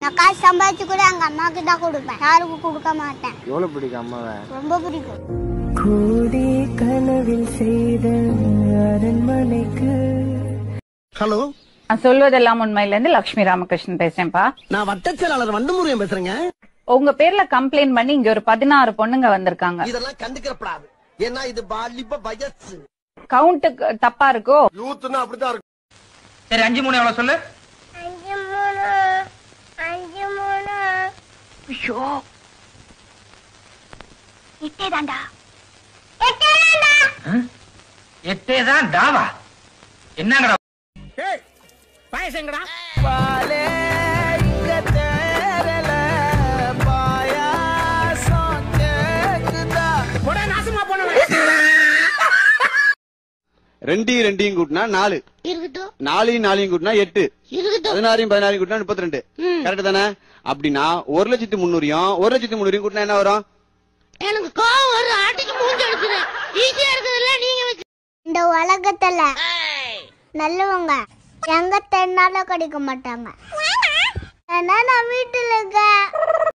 நான் காசு சம்பாதிச்சு கூட எங்க அம்மாக்கு தான் கொடுப்பேன் யாருக்கும் கொடுக்க மாட்டேன் எவ்வளவு பிடிக்கும் அம்மாவை ரொம்ப பிடிக்கும் கூடி கனவில் செய்த அரண்மனைக்கு ஹலோ நான் சொல்வதெல்லாம் உண்மையில இருந்து லட்சுமி ராமகிருஷ்ணன் பேசுறேன்ப்பா நான் வட்டச் செயலாளர் வண்டமுருகன் பேசுறேங்க உங்க பேர்ல கம்ப்ளைண்ட் பண்ணி இங்க ஒரு பதினாறு பொண்ணுங்க வந்திருக்காங்க இதெல்லாம் கண்டுக்கிறப்படாது ஏன்னா இது வாலிப வயசு கவுண்ட் தப்பா இருக்கோ யூத்னா அப்படிதான் இருக்கும் சரி அஞ்சு மூணு எவ்வளவு சொல்லு அஞ்சு மூணு அஞ்சு மூணு ஐயோ இட்டே தாண்டா எட்டே தாண்டா எட்டே தான் டாவா என்னங்கடா ரெண்டையும் ரெண்டையும் கூட்டினா நாலு இருக்கட்டும் நாலையும் நாலையும் கூட்டினா எட்டு இருக்கட்டும் பதினாறையும் பதினாறையும் கூட்டினா முப்பத்தி ரெண்டு கரெக்ட் தானே அப்படின்னா ஒரு லட்சத்தி முந்நூறையும் ஒரு லட்சத்தி முந்நூறையும் கூட்டினா என்ன வரும் எனக்கு கோவம் வரும் ஆட்டிக்கு மூஞ்சி எடுக்குறேன் ஈஸியா இருக்குதுல்ல நீங்க வச்சு இந்த உலகத்துல நல்லவங்க எங்க தென்னால கிடைக்க மாட்டாங்க ஏன்னா நான் வீட்டுல இருக்கேன்